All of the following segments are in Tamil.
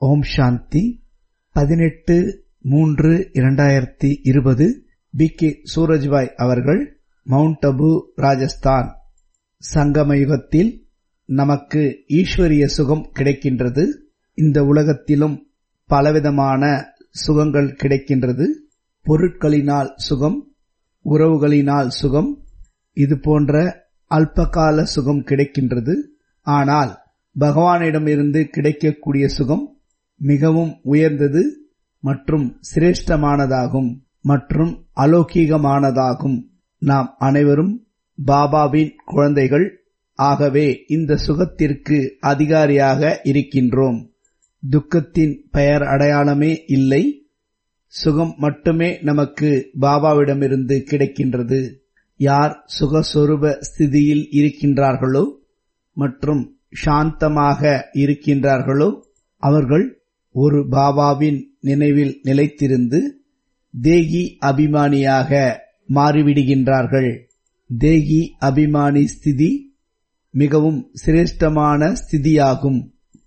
ஓம் சாந்தி பதினெட்டு மூன்று இரண்டாயிரத்தி இருபது பி கே சூரஜ்பாய் அவர்கள் மவுண்ட் அபு ராஜஸ்தான் சங்கமயுகத்தில் நமக்கு ஈஸ்வரிய சுகம் கிடைக்கின்றது இந்த உலகத்திலும் பலவிதமான சுகங்கள் கிடைக்கின்றது பொருட்களினால் சுகம் உறவுகளினால் சுகம் இது போன்ற அல்பகால சுகம் கிடைக்கின்றது ஆனால் பகவானிடமிருந்து கிடைக்கக்கூடிய சுகம் மிகவும் உயர்ந்தது மற்றும் சிரேஷ்டமானதாகும் மற்றும் அலௌகீகமானதாகும் நாம் அனைவரும் பாபாவின் குழந்தைகள் ஆகவே இந்த சுகத்திற்கு அதிகாரியாக இருக்கின்றோம் துக்கத்தின் பெயர் அடையாளமே இல்லை சுகம் மட்டுமே நமக்கு பாபாவிடமிருந்து கிடைக்கின்றது யார் சுகஸ்வரூப ஸ்திதியில் இருக்கின்றார்களோ மற்றும் சாந்தமாக இருக்கின்றார்களோ அவர்கள் ஒரு பாபாவின் நினைவில் நிலைத்திருந்து தேகி அபிமானியாக மாறிவிடுகின்றார்கள் தேகி அபிமானி ஸ்திதி மிகவும் சிரேஷ்டமான ஸ்திதியாகும்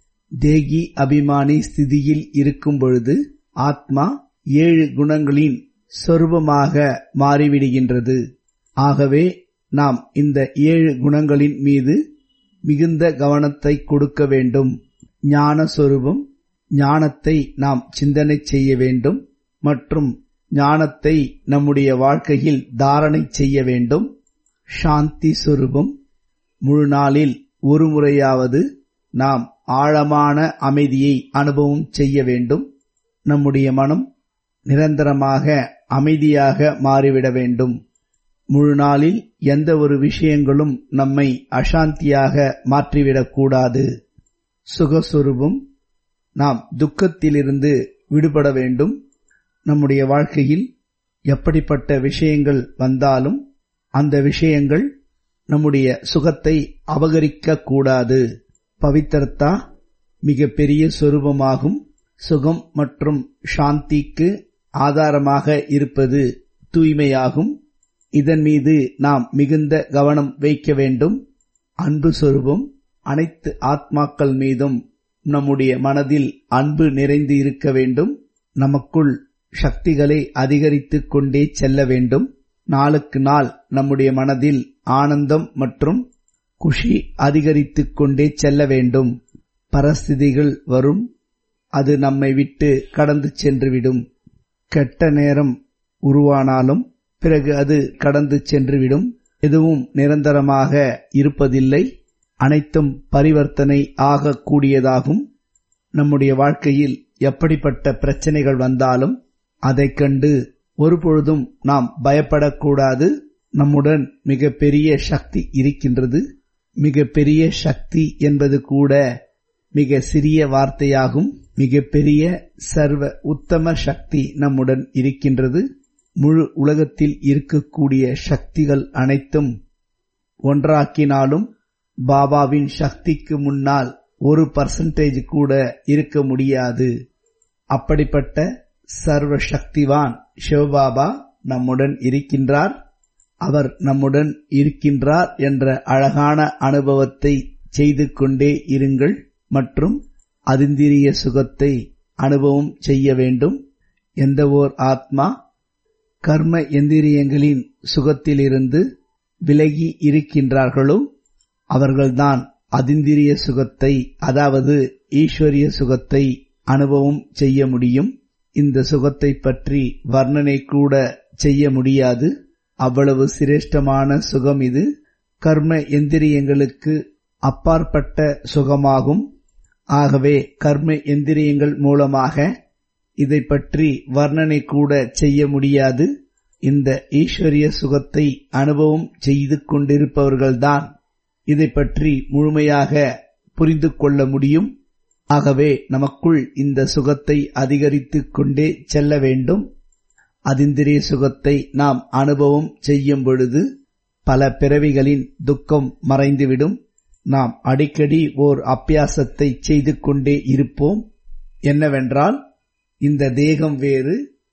தேகி அபிமானி ஸ்திதியில் இருக்கும் பொழுது ஆத்மா ஏழு குணங்களின் சொரூபமாக மாறிவிடுகின்றது ஆகவே நாம் இந்த ஏழு குணங்களின் மீது மிகுந்த கவனத்தை கொடுக்க வேண்டும் ஞான சொரூபம் ஞானத்தை நாம் சிந்தனை செய்ய வேண்டும் மற்றும் ஞானத்தை நம்முடைய வாழ்க்கையில் தாரணை செய்ய வேண்டும் சாந்தி சொரூபம் முழு நாளில் ஒரு முறையாவது நாம் ஆழமான அமைதியை அனுபவம் செய்ய வேண்டும் நம்முடைய மனம் நிரந்தரமாக அமைதியாக மாறிவிட வேண்டும் முழு நாளில் எந்த ஒரு விஷயங்களும் நம்மை அசாந்தியாக மாற்றிவிடக்கூடாது சுகஸ்வரூபம் நாம் துக்கத்திலிருந்து விடுபட வேண்டும் நம்முடைய வாழ்க்கையில் எப்படிப்பட்ட விஷயங்கள் வந்தாலும் அந்த விஷயங்கள் நம்முடைய சுகத்தை அபகரிக்க கூடாது பவித்திரத்தா மிக பெரிய சொரூபமாகும் சுகம் மற்றும் சாந்திக்கு ஆதாரமாக இருப்பது தூய்மையாகும் இதன் மீது நாம் மிகுந்த கவனம் வைக்க வேண்டும் அன்பு சொரூபம் அனைத்து ஆத்மாக்கள் மீதும் நம்முடைய மனதில் அன்பு நிறைந்து இருக்க வேண்டும் நமக்குள் சக்திகளை அதிகரித்துக் கொண்டே செல்ல வேண்டும் நாளுக்கு நாள் நம்முடைய மனதில் ஆனந்தம் மற்றும் குஷி அதிகரித்துக் கொண்டே செல்ல வேண்டும் பரஸ்திதிகள் வரும் அது நம்மை விட்டு கடந்து சென்றுவிடும் கெட்ட நேரம் உருவானாலும் பிறகு அது கடந்து சென்றுவிடும் எதுவும் நிரந்தரமாக இருப்பதில்லை அனைத்தும் பரிவர்த்தனை ஆகக்கூடியதாகும் நம்முடைய வாழ்க்கையில் எப்படிப்பட்ட பிரச்சனைகள் வந்தாலும் அதைக் கண்டு ஒருபொழுதும் நாம் பயப்படக்கூடாது நம்முடன் மிக பெரிய சக்தி இருக்கின்றது மிக பெரிய சக்தி என்பது கூட மிக சிறிய வார்த்தையாகும் மிக பெரிய சர்வ உத்தம சக்தி நம்முடன் இருக்கின்றது முழு உலகத்தில் இருக்கக்கூடிய சக்திகள் அனைத்தும் ஒன்றாக்கினாலும் பாபாவின் சக்திக்கு முன்னால் ஒரு பர்சன்டேஜ் கூட இருக்க முடியாது அப்படிப்பட்ட சர்வ சக்திவான் சிவபாபா நம்முடன் இருக்கின்றார் அவர் நம்முடன் இருக்கின்றார் என்ற அழகான அனுபவத்தை செய்து கொண்டே இருங்கள் மற்றும் அதிந்திரிய சுகத்தை அனுபவம் செய்ய வேண்டும் எந்த ஓர் ஆத்மா கர்ம எந்திரியங்களின் சுகத்திலிருந்து விலகி இருக்கின்றார்களோ அவர்கள்தான் அதிந்திரிய சுகத்தை அதாவது ஈஸ்வரிய சுகத்தை அனுபவம் செய்ய முடியும் இந்த சுகத்தை பற்றி வர்ணனை கூட செய்ய முடியாது அவ்வளவு சிரேஷ்டமான சுகம் இது கர்ம எந்திரியங்களுக்கு அப்பாற்பட்ட சுகமாகும் ஆகவே கர்ம எந்திரியங்கள் மூலமாக இதை பற்றி வர்ணனை கூட செய்ய முடியாது இந்த ஈஸ்வரிய சுகத்தை அனுபவம் செய்து கொண்டிருப்பவர்கள்தான் இதை பற்றி முழுமையாக புரிந்து கொள்ள முடியும் ஆகவே நமக்குள் இந்த சுகத்தை அதிகரித்துக் கொண்டே செல்ல வேண்டும் அதிந்திரிய சுகத்தை நாம் அனுபவம் செய்யும் பொழுது பல பிறவிகளின் துக்கம் மறைந்துவிடும் நாம் அடிக்கடி ஓர் அப்பியாசத்தை செய்து கொண்டே இருப்போம் என்னவென்றால் இந்த தேகம் வேறு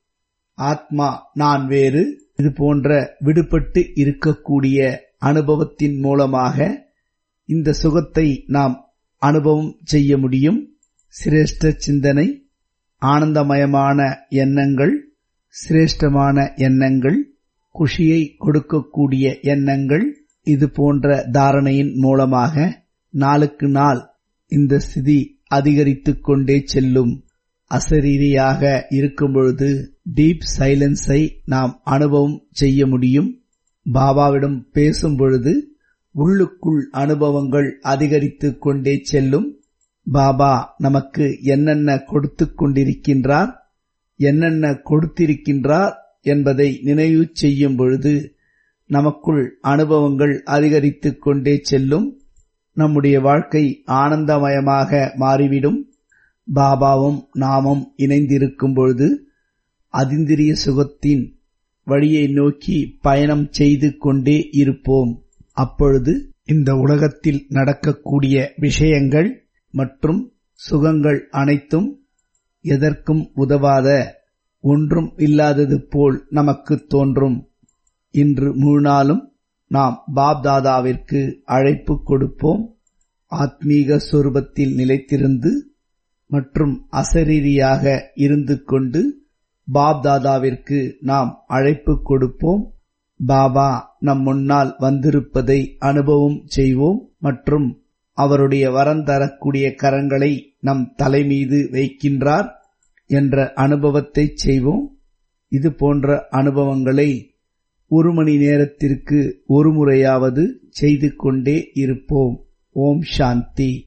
ஆத்மா நான் வேறு இது போன்ற விடுபட்டு இருக்கக்கூடிய அனுபவத்தின் மூலமாக இந்த சுகத்தை நாம் அனுபவம் செய்ய முடியும் சிரேஷ்ட சிந்தனை ஆனந்தமயமான எண்ணங்கள் சிரேஷ்டமான எண்ணங்கள் குஷியை கொடுக்கக்கூடிய எண்ணங்கள் இது போன்ற தாரணையின் மூலமாக நாளுக்கு நாள் இந்த ஸ்திதி அதிகரித்துக் கொண்டே செல்லும் அசரீரியாக இருக்கும் பொழுது டீப் சைலன்ஸை நாம் அனுபவம் செய்ய முடியும் பாபாவிடம் பேசும் பொழுது உள்ளுக்குள் அனுபவங்கள் அதிகரித்துக் கொண்டே செல்லும் பாபா நமக்கு என்னென்ன கொடுத்துக் கொண்டிருக்கின்றார் என்னென்ன கொடுத்திருக்கின்றார் என்பதை நினைவு செய்யும் பொழுது நமக்குள் அனுபவங்கள் அதிகரித்துக் கொண்டே செல்லும் நம்முடைய வாழ்க்கை ஆனந்தமயமாக மாறிவிடும் பாபாவும் நாமும் இணைந்திருக்கும் பொழுது அதிந்திரிய சுகத்தின் வழியை நோக்கி பயணம் செய்து கொண்டே இருப்போம் அப்பொழுது இந்த உலகத்தில் நடக்கக்கூடிய விஷயங்கள் மற்றும் சுகங்கள் அனைத்தும் எதற்கும் உதவாத ஒன்றும் இல்லாதது போல் நமக்கு தோன்றும் இன்று முழு நாளும் நாம் பாப்தாதாவிற்கு அழைப்பு கொடுப்போம் ஆத்மீக சொரூபத்தில் நிலைத்திருந்து மற்றும் அசரீரியாக இருந்து கொண்டு பாப்தாதாவிற்கு நாம் அழைப்பு கொடுப்போம் பாபா நம் முன்னால் வந்திருப்பதை அனுபவம் செய்வோம் மற்றும் அவருடைய வரம் தரக்கூடிய கரங்களை நம் தலைமீது வைக்கின்றார் என்ற அனுபவத்தை செய்வோம் இது போன்ற அனுபவங்களை ஒரு மணி நேரத்திற்கு ஒரு முறையாவது செய்து கொண்டே இருப்போம் ஓம் சாந்தி